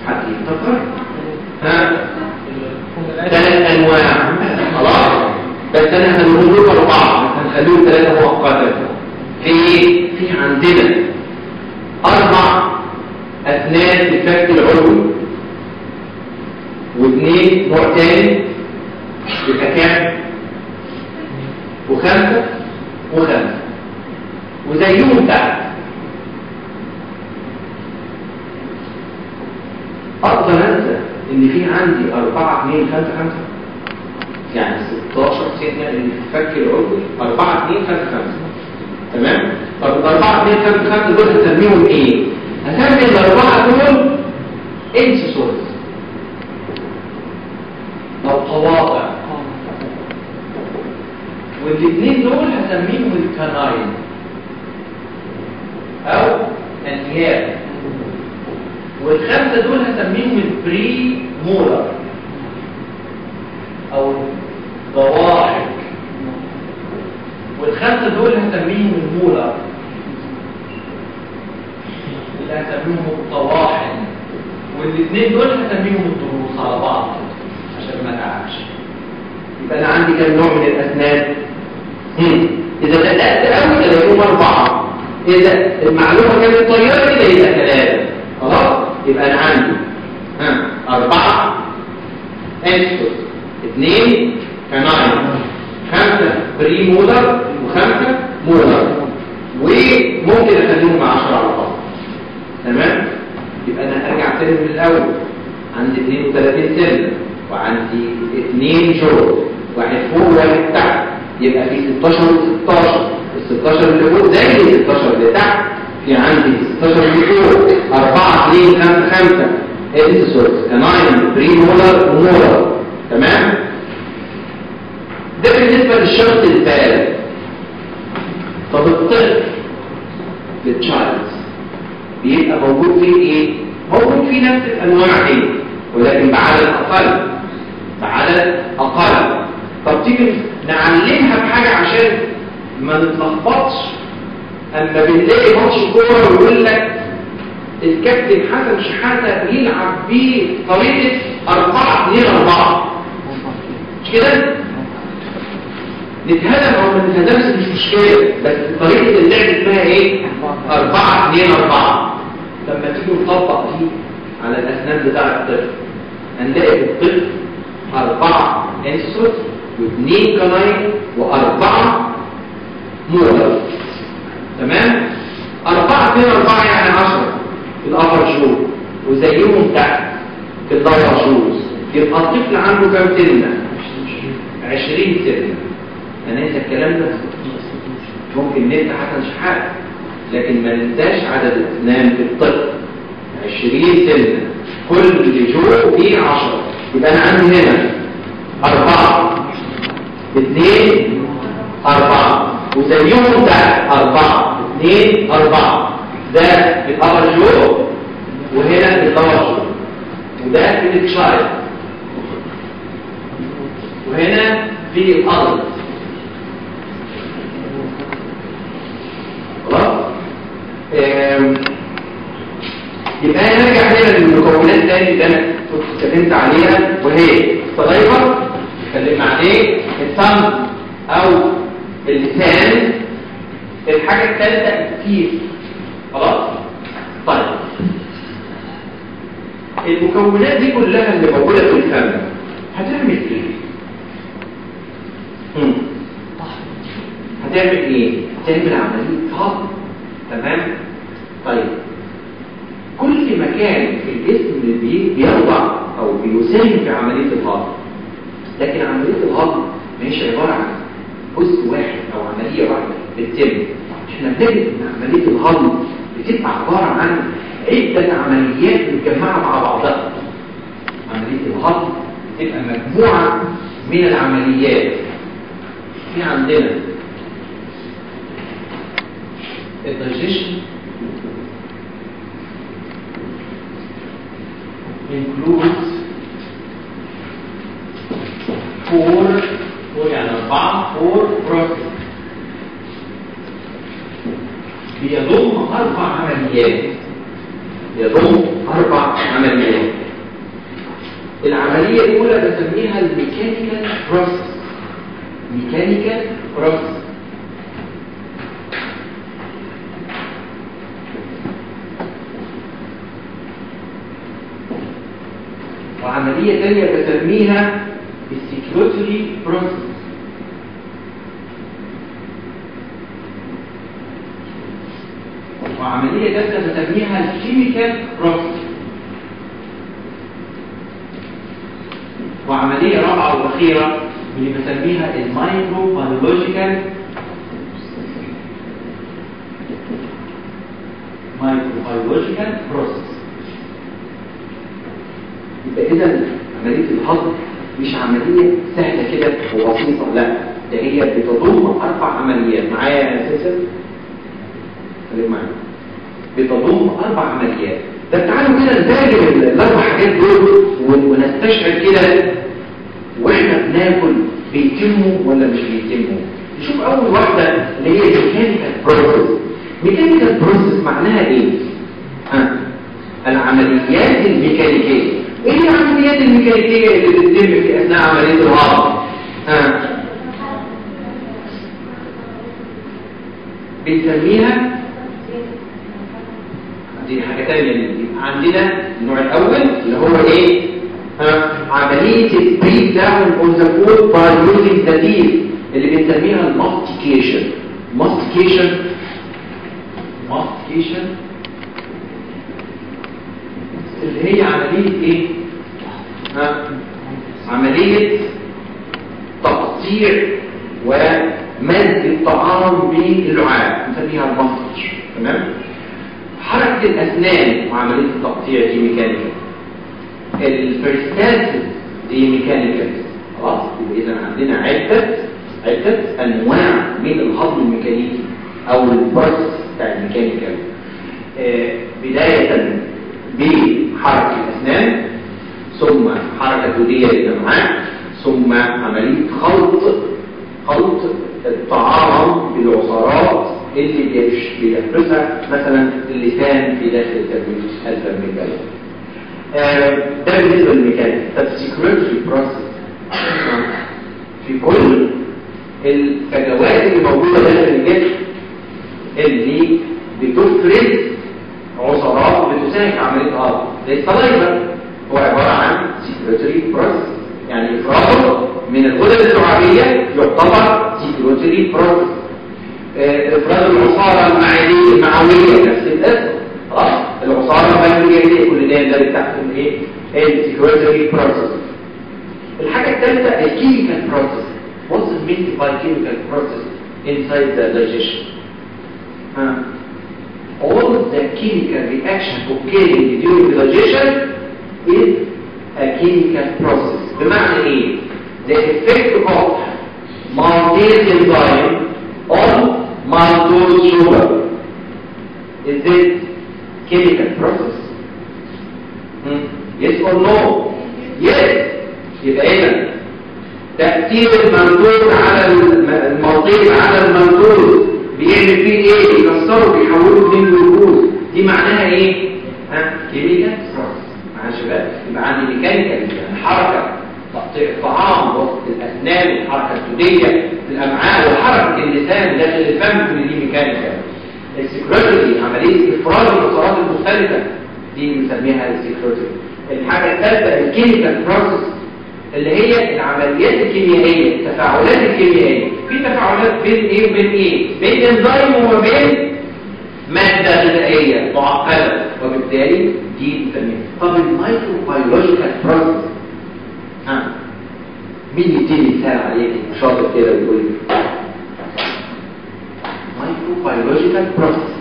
حد يفتكر ها ثلاث انواع خلاص بس انا هنقول لكم اربعه هنخليهم ثلاثه مؤقتا في ايه في عندنا اربع اسنان الفك العلوي واثنين نوع تاني يبقى كام وخمسه وخمسه وزيهم تحت اقدر انسى ان في عندي 4 2 5 5 يعني 16 سنه اللي في الفك العضوي 4 2 5 5 تمام طب ال 4 2 5 5 دول هسميهم ايه هسمي الاربعه دول انسسورز او قواطع والاثنين دول هسميهم الكناين او انياب والخمسه دول هسميهم البري مولر او ضواحك والخمسه دول هسميهم المولر اللي هسميهم الطواحن والاثنين دول هسميهم الضروس على بعض عشان ما تعبش يبقى انا عندي كام نوع من الاسنان هم. اذا بدات قوي تلاقيهم اربعه اذا المعلومه كانت طياره كده يبقى ثلاثه خلاص يبقى انا عندي ها اربعه انسوس اثنين كناين خمسه بري مولر وخمسه مولر وممكن اخليهم مع 10 على بعض تمام يبقى انا ارجع تاني من الاول عندي 32 سنه وعندي اثنين شروط واحد فوق وواحد تحت يبقى في 16 و16 ال 16 اللي فوق زي ال 16 اللي تحت في عندي 16 اللي فوق 4 2 5 5 انسورس كناين بري مولر ومولر تمام ده بالنسبه للشرط الثالث طب الطفل للتشايلد بيبقى موجود فيه ايه موجود فيه نفس الانواع دي ولكن بعدد اقل بعدد اقل طب تيجي نعلمها بحاجه عشان ما نتلخبطش اما بنلاقي ماتش كوره ويقول لك الكابتن حسن شحاته بيلعب بيه طريقه 4 2 4 مش كده نتهدم او ما نتهدمش مش مشكله بس طريقه اللعب اسمها ايه 4 2 4 لما تيجي نطبق دي على الاسنان بتاع الطفل هنلاقي الطفل أربعة انسوس واثنين كناين وأربعة مولر تمام؟ أربعة اثنين أربعة يعني عشرة في الأبر شو وزيهم تحت في الدور شوز يبقى الطفل عنده كام سنة؟ عشرين سنة هننسى الكلام ده ممكن ننسى حسن شحات لكن ما ننساش عدد الأسنان في الطفل عشرين سنة كل جو فيه عشرة يبقى أنا عندي هنا أربعة اثنين أربعة وزيهم تحت أربعة اثنين أربعة ده في الأبر جو وهنا في الأبر جو وده في التشايلد وهنا في الأرض خلاص يبقى نرجع هنا للمكونات تاني اللي انا كنت اتكلمت عليها وهي الصلايفه اتكلمنا عليه الصم او اللسان الحاجه الثالثه الكيف خلاص طيب المكونات دي كلها اللي موجوده في الفم هتعمل ايه هم. هتعمل ايه هتعمل عمليه هضم تمام طيب كل مكان في الجسم بي- بيوضع او بيساهم في عمليه الهضم لكن عمليه الهضم مش عباره عن جزء واحد او عمليه واحده بتتم احنا بنجد ان عمليه الهضم بتبقى عباره عن عده عمليات متجمعه مع بعضها عمليه الهضم بتبقى مجموعه من العمليات في عندنا الدايجيشن includes four four يعني أربعة four processes بيضم أربع عمليات يضم اربع عمليات العمليه الاولى بسميها الميكانيكال بروسيس ميكانيكال بروسيس وعملية تانية بسميها السيكلوتري بروسيس وعملية ثالثة بسميها الكيميكال بروسيس وعملية رابعة وأخيرة واللي بسميها المايكرو بيولوجيكال مايكرو بيولوجيكال بروسيس يبقى اذا عمليه الهضم مش عمليه سهله كده وبسيطه لا ده هي بتضم اربع عمليات معايا يا اساسا خليك معايا بتضم اربع عمليات ده تعالوا كده نترجم الاربع حاجات دول ونستشعر كده واحنا بناكل بيتموا ولا مش بيتموا نشوف اول واحده اللي هي ميكانيكال بروسيس ميكانيكال بروسيس معناها ايه ها العمليات الميكانيكيه ايه العمليات الميكانيكيه اللي بتتم في اثناء عمليه الهضم ها بنسميها دي حاجه ثانيه عندنا النوع الاول اللي هو ايه ها عمليه البريك داون اون ذا فود باي يوزنج ذا teeth اللي بنسميها الماستيكيشن ماستيكيشن ماستيكيشن اللي هي عملية ايه ها عملية تقطيع ومد الطعام باللعاب نسميها المصج تمام حركة الأسنان وعملية التقطيع دي ميكانيكال الفرستات دي ميكانيكال خلاص يبقى إذا عندنا عدة عدة أنواع من الهضم الميكانيكي أو البرس بتاع الميكانيكال آه بداية بحركة الأسنان ثم حركة دودية للأمعاء ثم عملية خلط خلط الطعام بالعصارات اللي بيحبسها مثلا اللسان في داخل التربية الفرميكالي آه ده بالنسبة للميكانيك طب السيكوريتري بروسيس في كل الفجوات اللي موجودة داخل الجسم اللي بتفرز عصارات بتساهم في عمليه الهضم زي السلايفر هو عباره عن سيكريتري بروسيس يعني افرازه من الغدد اللعابيه يعتبر سيكريتري بروسيس افراز العصاره المعويه المعويه نفس الاسم خلاص العصاره المعويه كل ده ده تحت الايه السيكريتري بروسيس الحاجه الثالثه الكيميكال بروسيس what's meant by chemical process inside the digestion ها all the chemical reaction occurring during the digestion is a chemical process. بمعنى ايه؟ The effect of maltase enzyme on maltose sugar is it chemical process? Hmm? Yes or no? Yes. يبقى اذا تأثير المالتوز على المالتيز على المالتوز بيعمل فيه ايه بيكسره بيحوله لين جلوكوز دي معناها ايه ها كيميكال بروسس معايا يا شباب يبقى عندي ميكانيكال يعني حركه تقطيع الطعام وسط الاسنان الحركه الدوديه في الامعاء وحركه اللسان داخل الفم كل دي ميكانيكال السكرتري عمليه افراز العصارات المختلفه دي بنسميها السكرتري الحاجه الثالثه الكيميكال بروسس اللي هي العمليات الكيميائيه التفاعلات الكيميائيه في تفاعلات بين ايه وبين ايه بين انزيم وبين ماده غذائيه معقده وبالتالي دي بنسميها طب المايكرو بيولوجيكال بروسس ها مين يديني مثال عليه شاطر كده ويقول مايكرو بيولوجيكال بروسس